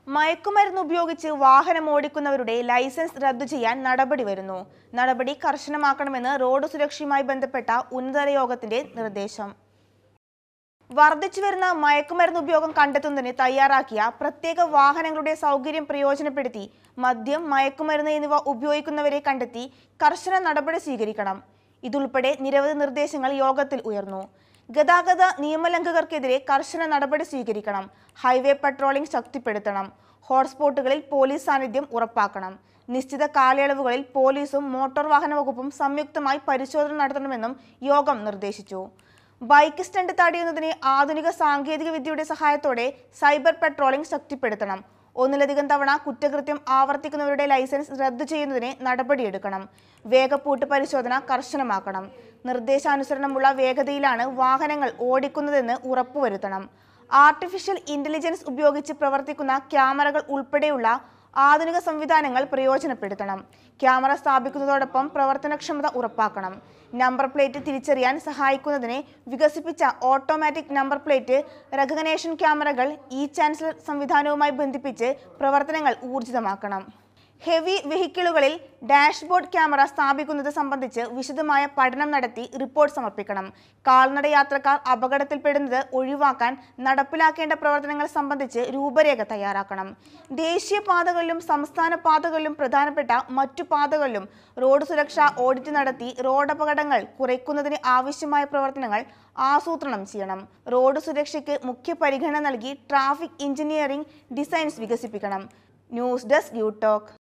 മയക്കുമരുന്ന് ഉപയോഗിച്ച് വാഹനം ഓടിക്കുന്നവരുടെ ലൈസൻസ് റദ്ദു ചെയ്യാൻ നടപടി വരുന്നു നടപടി കർശനമാക്കണമെന്ന് റോഡ് സുരക്ഷയുമായി ബന്ധപ്പെട്ട ഉന്നതതല യോഗത്തിന്റെ നിർദ്ദേശം വർദ്ധിച്ചു വരുന്ന മയക്കുമരുന്ന് ഉപയോഗം കണ്ടെത്തുന്നതിന് തയ്യാറാക്കിയ പ്രത്യേക വാഹനങ്ങളുടെ സൗകര്യം പ്രയോജനപ്പെടുത്തി മദ്യം മയക്കുമരുന്ന് എന്നിവ ഉപയോഗിക്കുന്നവരെ കണ്ടെത്തി കർശന നടപടി സ്വീകരിക്കണം ഇതുൾപ്പെടെ നിരവധി നിർദ്ദേശങ്ങൾ യോഗത്തിൽ ഉയർന്നു ഗതാഗത നിയമലംഘകർക്കെതിരെ കർശന നടപടി സ്വീകരിക്കണം ഹൈവേ പട്രോളിംഗ് ശക്തിപ്പെടുത്തണം ഹോട്ട്സ്പോട്ടുകളിൽ പോലീസ് സാന്നിധ്യം ഉറപ്പാക്കണം നിശ്ചിത കാലയളവുകളിൽ പോലീസും മോട്ടോർ വാഹന വകുപ്പും സംയുക്തമായി പരിശോധന നടത്തണമെന്നും യോഗം നിർദ്ദേശിച്ചു ബൈക്ക് സ്റ്റണ്ട് തടയുന്നതിന് ആധുനിക സാങ്കേതിക വിദ്യയുടെ സഹായത്തോടെ സൈബർ പെട്രോളിംഗ് ശക്തിപ്പെടുത്തണം ഒന്നിലധികം തവണ കുറ്റകൃത്യം ആവർത്തിക്കുന്നവരുടെ ലൈസൻസ് റദ്ദു ചെയ്യുന്നതിന് നടപടിയെടുക്കണം വേഗപ്പൂട്ട് പരിശോധന കർശനമാക്കണം നിർദ്ദേശാനുസരണമുള്ള വേഗതയിലാണ് വാഹനങ്ങൾ ഓടിക്കുന്നതെന്ന് ഉറപ്പുവരുത്തണം ആർട്ടിഫിഷ്യൽ ഇന്റലിജൻസ് ഉപയോഗിച്ച് പ്രവർത്തിക്കുന്ന ക്യാമറകൾ ഉൾപ്പെടെയുള്ള ആധുനിക സംവിധാനങ്ങൾ പ്രയോജനപ്പെടുത്തണം ക്യാമറ സ്ഥാപിക്കുന്നതോടൊപ്പം പ്രവർത്തനക്ഷമത ഉറപ്പാക്കണം നമ്പർ പ്ലേറ്റ് തിരിച്ചറിയാൻ സഹായിക്കുന്നതിന് വികസിപ്പിച്ച ഓട്ടോമാറ്റിക് നമ്പർ പ്ലേറ്റ് റെക്കഗ്നേഷൻ ക്യാമറകൾ ഇ ചാൻസലർ സംവിധാനവുമായി ബന്ധിപ്പിച്ച് പ്രവർത്തനങ്ങൾ ഊർജിതമാക്കണം ഹെവി വെഹിക്കിളുകളിൽ ഡാഷ്ബോർഡ് ക്യാമറ സ്ഥാപിക്കുന്നത് സംബന്ധിച്ച് വിശദമായ പഠനം നടത്തി റിപ്പോർട്ട് സമർപ്പിക്കണം കാൽനട യാത്രക്കാർ അപകടത്തിൽപ്പെടുന്നത് ഒഴിവാക്കാൻ നടപ്പിലാക്കേണ്ട പ്രവർത്തനങ്ങൾ സംബന്ധിച്ച് രൂപരേഖ തയ്യാറാക്കണം ദേശീയ പാതകളിലും സംസ്ഥാന പാതകളിലും പ്രധാനപ്പെട്ട മറ്റു പാതകളിലും റോഡ് സുരക്ഷാ ഓഡിറ്റ് നടത്തി റോഡ് അപകടങ്ങൾ കുറയ്ക്കുന്നതിന് ആവശ്യമായ പ്രവർത്തനങ്ങൾ ആസൂത്രണം ചെയ്യണം റോഡ് സുരക്ഷയ്ക്ക് മുഖ്യ പരിഗണന നൽകി ട്രാഫിക് എഞ്ചിനീയറിംഗ് ഡിസൈൻസ് വികസിപ്പിക്കണം ന്യൂസ് ഡെസ്ക് യു ടോക്ക്